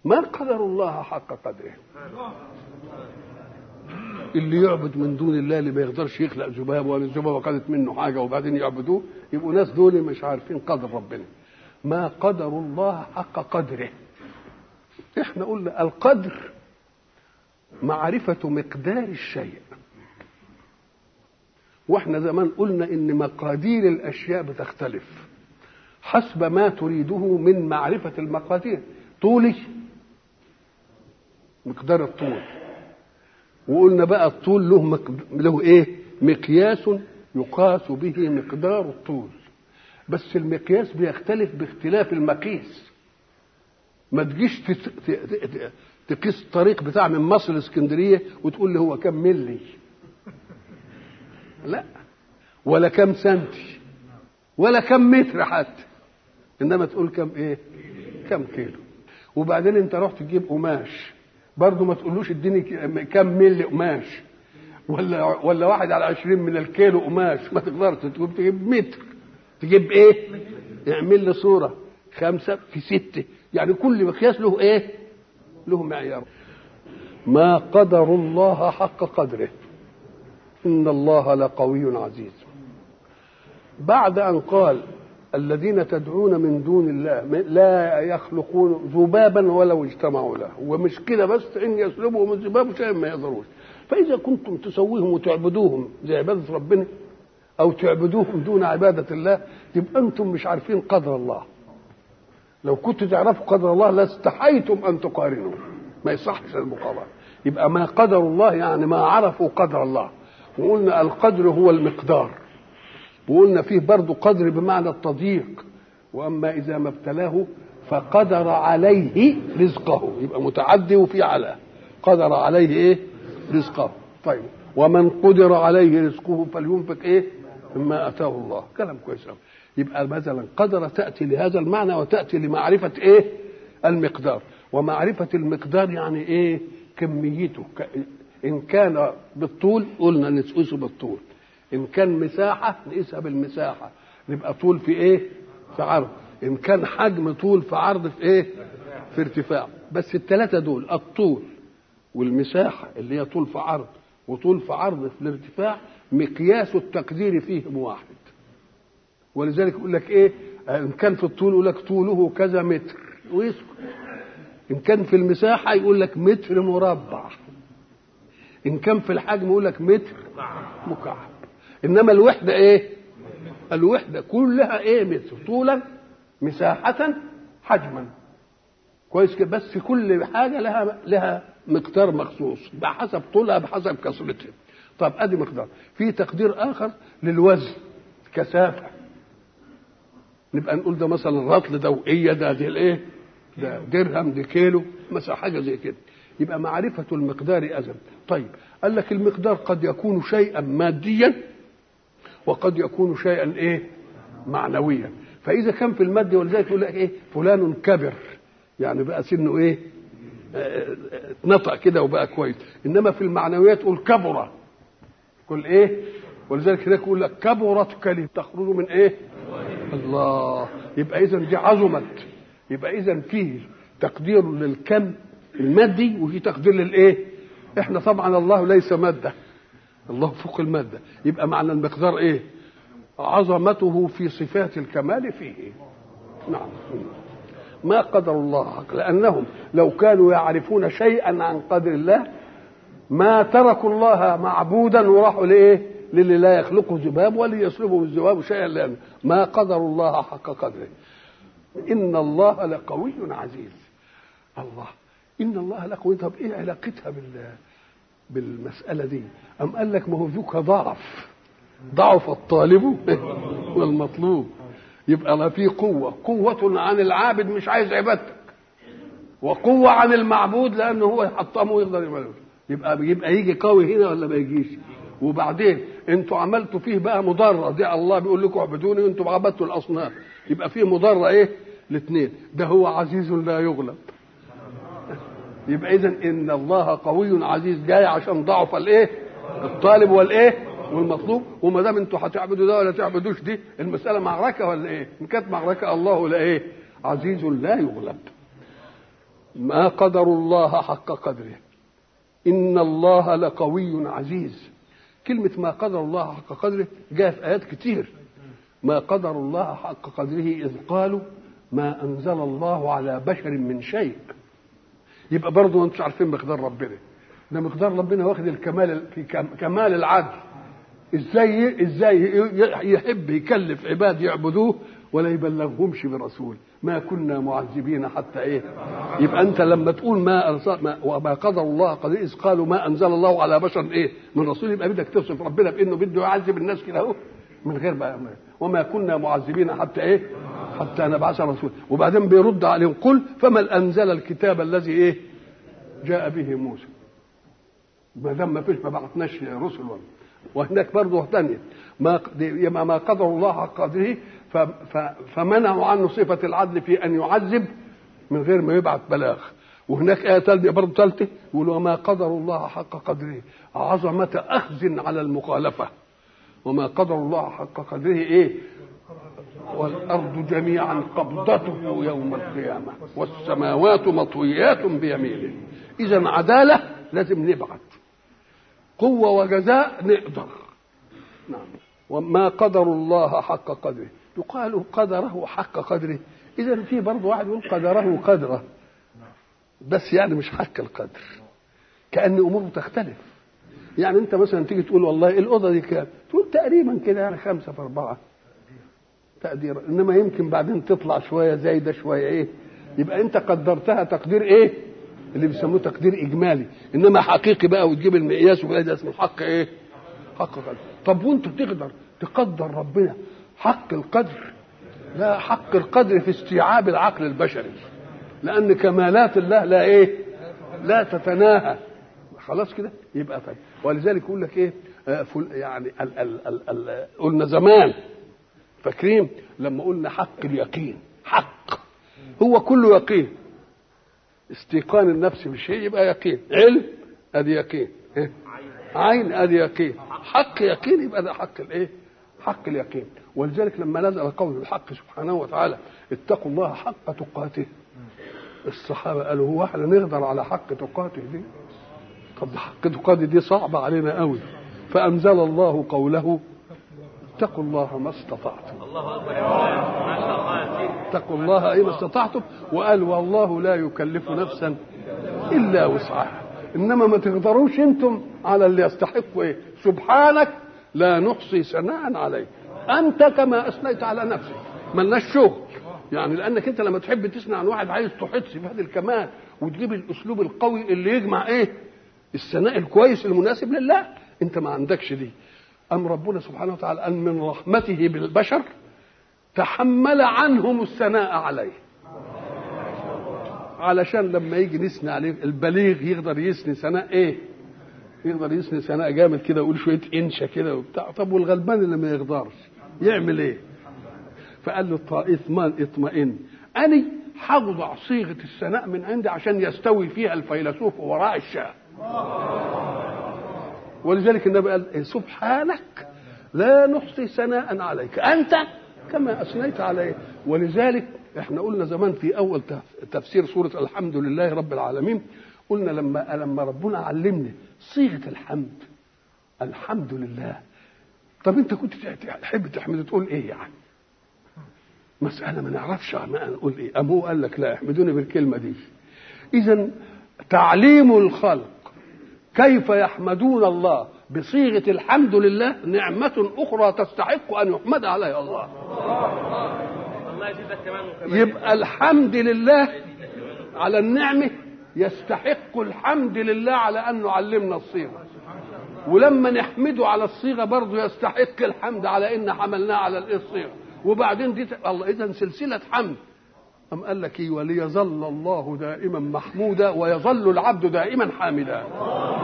ما قدر الله حق قدره اللي يعبد من دون الله اللي ما يقدرش يخلق ذباب ولا الذبابه خدت منه حاجه وبعدين يعبدوه يبقوا ناس دول مش عارفين قدر ربنا ما قدر الله حق قدره احنا قلنا القدر معرفة مقدار الشيء واحنا زمان قلنا ان مقادير الاشياء بتختلف حسب ما تريده من معرفة المقادير طولي مقدار الطول وقلنا بقى الطول له مقد... له ايه مقياس يقاس به مقدار الطول بس المقياس بيختلف باختلاف المقيس ما تجيش تت... ت... ت... تقيس الطريق بتاع من مصر لاسكندريه وتقول لي هو كم ملي لا ولا كم سنتي ولا كم متر حتى انما تقول كم ايه كم كيلو وبعدين انت رحت تجيب قماش برضه ما تقولوش اديني كم ملي قماش ولا ولا واحد على عشرين من الكيلو قماش ما تقدرش تقول تجيب متر تجيب ايه اعمل لي صوره خمسة في ستة يعني كل مقياس له ايه له معيار ما قدر الله حق قدره إن الله لقوي عزيز بعد أن قال الذين تدعون من دون الله لا يخلقون ذبابا ولو اجتمعوا له ومش كده بس إن يسلبهم الذباب شيئا ما يقدروش فإذا كنتم تسويهم وتعبدوهم زي عبادة ربنا أو تعبدوهم دون عبادة الله يبقى أنتم مش عارفين قدر الله لو كنتوا تعرفوا قدر الله لاستحيتم أن تقارنوا ما يصحش المقارنة يبقى ما قدر الله يعني ما عرفوا قدر الله وقلنا القدر هو المقدار وقلنا فيه برضه قدر بمعنى التضييق واما اذا ما ابتلاه فقدر عليه رزقه يبقى متعدي وفي على قدر عليه ايه رزقه طيب ومن قدر عليه رزقه فلينفق ايه مما اتاه الله كلام كويس قوي يبقى مثلا قدر تاتي لهذا المعنى وتاتي لمعرفه ايه المقدار ومعرفه المقدار يعني ايه كميته ان كان بالطول قلنا نقيسه بالطول ان كان مساحه نقيسها بالمساحه نبقى طول في ايه في عرض ان كان حجم طول في عرض في ايه في ارتفاع بس الثلاثه دول الطول والمساحه اللي هي طول في عرض وطول في عرض في الارتفاع مقياس التقدير فيهم واحد ولذلك يقول لك ايه ان كان في الطول يقول لك طوله كذا متر ويسكت ان كان في المساحه يقول لك متر مربع ان كان في الحجم يقول لك متر مكعب انما الوحده ايه الوحده كلها ايه متر طولا مساحه حجما كويس كده بس كل حاجه لها لها مقدار مخصوص بحسب طولها بحسب كثرتها طب ادي مقدار في تقدير اخر للوزن كثافه نبقى نقول ده مثلا رطل دوئيه ده دي الايه ده درهم دي كيلو مثلا حاجه زي كده يبقى معرفة المقدار أزل طيب قال لك المقدار قد يكون شيئا ماديا وقد يكون شيئا ايه معنويا فإذا كان في المادي ولذلك يقول لك ايه فلان كبر يعني بقى سنه ايه اتنطق كده وبقى كويس انما في المعنويات تقول كبر كل ايه ولذلك هناك يقول لك كبرت كلمه تخرج من ايه الله يبقى اذا دي عظمت يبقى اذا فيه تقدير للكم المادي وفي تقدير للايه احنا طبعا الله ليس ماده الله فوق الماده يبقى معنى المقدار ايه عظمته في صفات الكمال فيه نعم ما قدر الله حق لانهم لو كانوا يعرفون شيئا عن قدر الله ما تركوا الله معبودا وراحوا لايه للي لا يخلقه ذباب ولا يسلبه الذباب شيئا لأنه ما قدر الله حق قدره إن الله لقوي عزيز الله إن الله لقوي طب إيه علاقتها بال بالمسألة دي أم قال لك ما هو ذوك ضعف ضعف الطالب والمطلوب يبقى لا في قوة قوة عن العابد مش عايز عبادتك وقوة عن المعبود لأنه هو يحطمه ويقدر يعمله يبقى يبقى يجي قوي هنا ولا ما يجيش وبعدين انتوا عملتوا فيه بقى مضره دي الله بيقول لكم اعبدوني وانتم عبدتوا الاصنام يبقى فيه مضره ايه الاثنين ده هو عزيز لا يغلب يبقى اذا ان الله قوي عزيز جاي عشان ضعف الايه الطالب والايه والمطلوب وما دام انتوا هتعبدوا ده ولا تعبدوش دي المساله معركه ولا ايه ان كانت معركه الله لا ايه عزيز لا يغلب ما قدروا الله حق قدره إن الله لقوي عزيز كلمة ما قدر الله حق قدره جاء في آيات كتير ما قدر الله حق قدره إذ قالوا ما أنزل الله على بشر من شيء يبقى برضه ما انتش عارفين مقدار ربنا ده مقدار ربنا واخد الكمال في كمال العدل ازاي ازاي يحب يكلف عباد يعبدوه ولا يبلغهمش برسول ما كنا معذبين حتى ايه يبقى انت لما تقول ما ما وما قدر الله قدر اذ قالوا ما انزل الله على بشر ايه من رسول يبقى بدك توصف ربنا بانه بده يعذب الناس كده اهو من غير بقى وما كنا معذبين حتى ايه حتى نبعث رسول وبعدين بيرد عليهم قل فمن انزل الكتاب الذي ايه جاء به موسى ما دام ما فيش ما بعثناش رسل ولا وهناك برضه ثانيه ما ما قدر الله حق قدره فمنعوا عنه صفه العدل في ان يعذب من غير ما يبعث بلاغ وهناك آية ثالثة برضه ثالثة يقول وما قدر الله حق قدره عظمة أخذ على المخالفة وما قدر الله حق قدره إيه والأرض جميعا قبضته يوم القيامة والسماوات مطويات بيمينه إذا عدالة لازم نبعت قوة وجزاء نقدر نعم وما قدر الله حق قدره يقال قدره حق قدره إذا في برضه واحد يقول قدره قدره بس يعني مش حق القدر كأن أموره تختلف يعني أنت مثلا تيجي تقول والله الأوضة دي كام تقول تقريبا كده يعني خمسة في أربعة تقدير إنما يمكن بعدين تطلع شوية زايدة شوية إيه يبقى أنت قدرتها تقدير إيه اللي بيسموه تقدير إجمالي إنما حقيقي بقى وتجيب المقياس وكده ده اسمه حق إيه حق قدر طب وأنت تقدر تقدر ربنا حق القدر لا حق القدر في استيعاب العقل البشري لأن كمالات الله لا إيه لا تتناهى خلاص كده يبقى طيب ولذلك يقول لك ايه آه يعني ال ال ال ال قلنا زمان فاكرين لما قلنا حق اليقين حق هو كله يقين استيقان النفس بالشيء يبقى يقين علم ادي يقين إيه؟ عين ادي يقين حق يقين يبقى ده حق الايه حق اليقين ولذلك لما نزل قول الحق سبحانه وتعالى اتقوا الله حق تقاته الصحابه قالوا هو احنا نقدر على حق تقاته دي طب حق تقاته دي صعبه علينا قوي فانزل الله قوله اتقوا الله ما استطعتم الله اكبر ما شاء الله اتقوا الله اي ما استطعتم وقال والله لا يكلف نفسا الا وسعها انما ما تقدروش انتم على اللي يستحقوا ايه سبحانك لا نحصي ثناء عليك انت كما اثنيت على نفسك ملناش شغل يعني لانك انت لما تحب تثني عن واحد عايز تحس في هذا الكمال وتجيب الاسلوب القوي اللي يجمع ايه الثناء الكويس المناسب لله انت ما عندكش دي ام ربنا سبحانه وتعالى ان من رحمته بالبشر تحمل عنهم الثناء عليه علشان لما يجي نثني عليه البليغ يقدر يثني ثناء ايه يقدر يثني ثناء جامد كده ويقول شويه انشا كده وبتاع طب والغلبان اللي ما يقدرش يعمل ايه فقال له اطمئن اطمئن اني هوضع صيغه الثناء من عندي عشان يستوي فيها الفيلسوف وراء الشاه ولذلك النبي قال إيه سبحانك لا نحصي ثناء عليك انت كما اثنيت عليه ولذلك احنا قلنا زمان في اول تفسير سوره الحمد لله رب العالمين قلنا لما لما ربنا علمني صيغه الحمد الحمد لله طب انت كنت تحب تحمد تقول ايه يعني مسألة ما نعرفش ما نقول ايه أبوه قال لك لا احمدوني بالكلمة دي إذا تعليم الخلق كيف يحمدون الله بصيغة الحمد لله نعمة أخرى تستحق أن يحمد عليها الله الله يزيدك كمان وكمان يبقى الحمد لله على النعمة يستحق الحمد لله على أنه علمنا الصيغة ولما نحمده على الصيغة برضه يستحق الحمد على إن حملناه على الإيه الصيغة وبعدين دي الله إذا سلسلة حمد أم قال لك إيه وليظل الله دائما محمودا ويظل العبد دائما حامدا